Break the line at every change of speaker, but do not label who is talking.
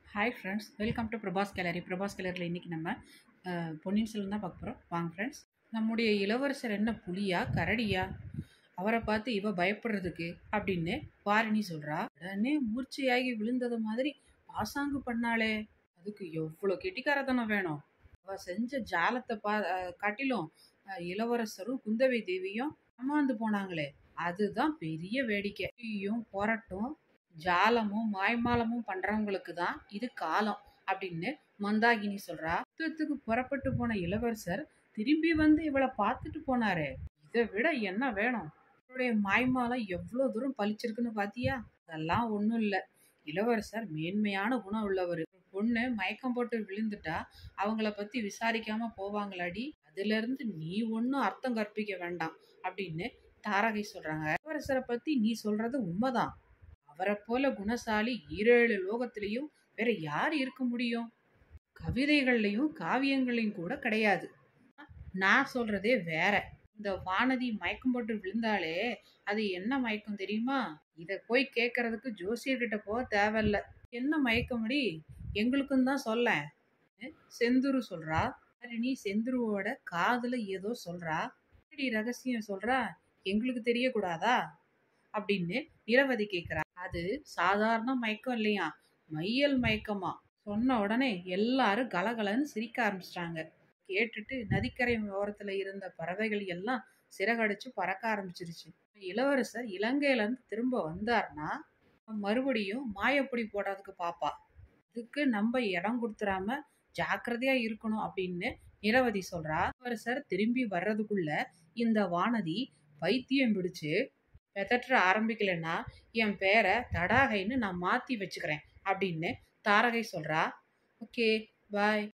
hi friends welcome to Prabhas gallery Prabhas கேலரியில் இன்றைக்கி நம்ம அஹ், பொன்னியின் செல்வன் தான் பார்க்க போகிறோம் வாங்க ஃப்ரெண்ட்ஸ் நம்முடைய இளவரசர் என்ன புலியா கரடியா அவரை பார்த்து இவ பயப்படுறதுக்கு அப்படின்னு வாரிணி சொல்கிறா உடனே மூர்ச்சையாகி விழுந்தது மாதிரி பாசாங்கு பண்ணாளே அதுக்கு எவ்வளோ கெட்டிக்காரத்தனம் வேணும் அவ செஞ்ச ஜாலத்தை பா அஹ், காட்டிலும் அஹ், இளவரசரும் குந்தவை தேவியும் அமாந்து போனாங்களே அதுதான் பெரிய வேடிக்கை தீயும் புரட்டும் ஜாலமும் மாய்மாலமும் பண்றவங்களுக்கு தான் இது காலம் அப்படின்னு மந்தாகினி சொல்றா யுத்தத்துக்கு புறப்பட்டு போன இளவரசர் திரும்பி வந்து இவளை பார்த்துட்டு போனாரே இதை விட என்ன வேணும் இவருடைய மாய்மாலம் எவ்வளோ தூரம் பளிச்சிருக்குன்னு பாத்தியா அதெல்லாம் ஒன்றும் இல்லை இளவரசர் மேன்மையான குணம் உள்ளவர் பொண்ணு மயக்கம் போட்டு விழுந்துட்டா அவங்கள பத்தி விசாரிக்காம போவாங்களாடி அதுல இருந்து நீ ஒன்றும் அர்த்தம் கற்பிக்க வேண்டாம் அப்படின்னு தாரகை சொல்றாங்க இளவரசரை பத்தி நீ சொல்றது உண்மைதான் அவரை போல குணசாலி ஈரேழு லோகத்திலையும் வேற யார் இருக்க முடியும் கவிதைகள்லையும் காவியங்களையும் கூட கிடையாது நான் சொல்றதே வேற இந்த வானதி மயக்கம் போட்டு விழுந்தாலே அது என்ன மயக்கம் தெரியுமா இத போய் கேட்கறதுக்கு ஜோசியர்கிட்ட போக தேவையில்ல என்ன மயக்கமடி எங்களுக்கும் தான் சொல்ல செந்துரு சொல்றா நீ செந்துருவோட காதுல ஏதோ சொல்றா என்னடி ரகசியம் சொல்றா எங்களுக்கு தெரியக்கூடாதா அப்படின்னு நிரவதி கேக்குறா அது சாதாரண மயக்கம் இல்லையா மையல் மயக்கமா சொன்ன உடனே எல்லாரும் கலகலன்னு சிரிக்க ஆரம்பிச்சிட்டாங்க கேட்டுட்டு நதிக்கரை ஓரத்துல இருந்த பறவைகள் எல்லாம் சிறகடிச்சு பறக்க ஆரம்பிச்சிருச்சு இளவரசர் இலங்கையில இருந்து திரும்ப வந்தார்னா மறுபடியும் மாயப்பொடி போடுறதுக்கு பாப்பா இதுக்கு நம்ம இடம் கொடுத்துறாம ஜாக்கிரதையா இருக்கணும் அப்படின்னு நிரவதி சொல்றா இளவரசர் திரும்பி வர்றதுக்குள்ள இந்த வானதி பைத்தியம் பிடிச்சு பெதற்ற ஆரம்பிக்கலைன்னா என் பேரை தடாகைன்னு நான் மாற்றி வச்சுக்கிறேன் அப்படின்னு தாரகை சொல்கிறா ஓகே பாய்